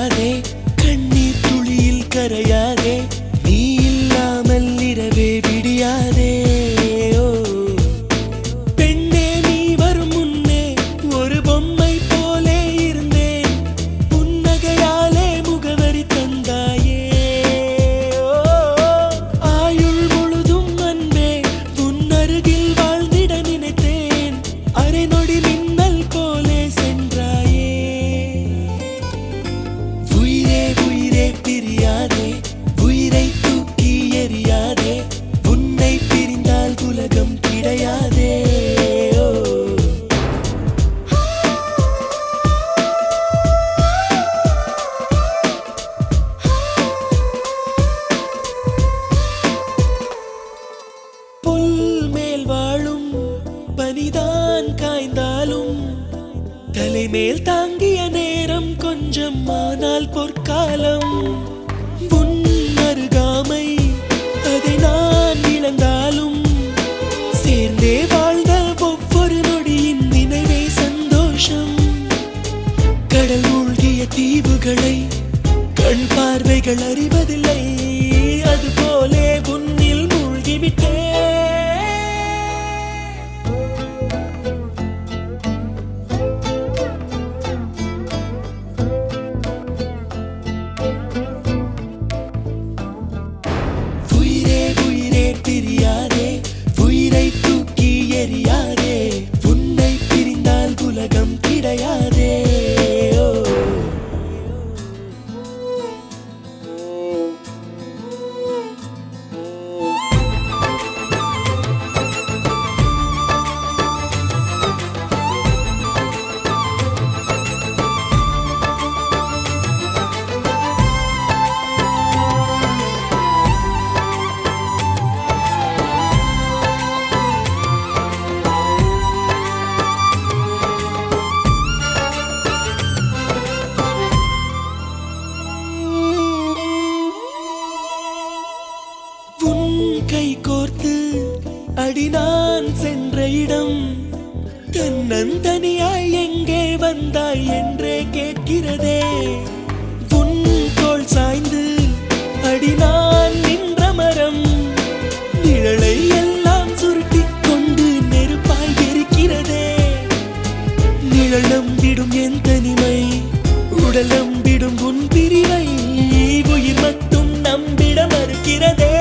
கரையாதே கண்ணீர் துளியில் கரையாதே நீ இல்லாமல் இரவே விடியாதே ஓ பெண்ணே நீ வரும் முன்னே ஒரு பொம்மை போலே இருந்தேன் புன்னகையாலே முகவரி தந்தாயே ஓ, ஆயுள் முழுதும் அன்பே உன் அருகில் வாழ்ந்திட நினைத்தேன் அரை நொடி மின்னல் போலே சென்றாயே உயிரே உயிரே பிரியாதே உயிரை தூக்கி எறியாதே உன்னை பிரிந்தால் உலகம் கிடையாதே ஓ புல் மேல் வாழும் பனிதான் காய்ந்தாலும் தலைமேல் தாங்கிய நேரம் கொஞ்சம் ஆனால் பொற்காலம் உன் அருகாமை அதை நான் இழந்தாலும் சேர்ந்தே வாழ்ந்த ஒவ்வொரு நொடியின் நினைவே சந்தோஷம் கடல் மூழ்கிய தீவுகளை கண் பார்வைகள் அறிவதில்லை அதுபோலே உன்னில் மூழ்கிவிட்டே உயிரே உயிரே பிரியாதே உயிரை தூக்கி எறியாதே உன்னை பிரிந்தால் உலகம் கிடையாதே ஓ உன் கை கோர்த்து அடி நான் சென்ற இடம் தன்னந்தனியாய் எங்கே வந்தாய் என்றே கேட்கிறதே உன் தோள் சாய்ந்து அடி நான் நின்ற மரம் நிழலை எல்லாம் சுருட்டிக் கொண்டு நெருப்பாய் இருக்கிறதே நிழலம் விடும் என் தனிமை உடலம் விடும் உன் பிரிவை உயிர் மட்டும் நம்பிட மறுக்கிறதே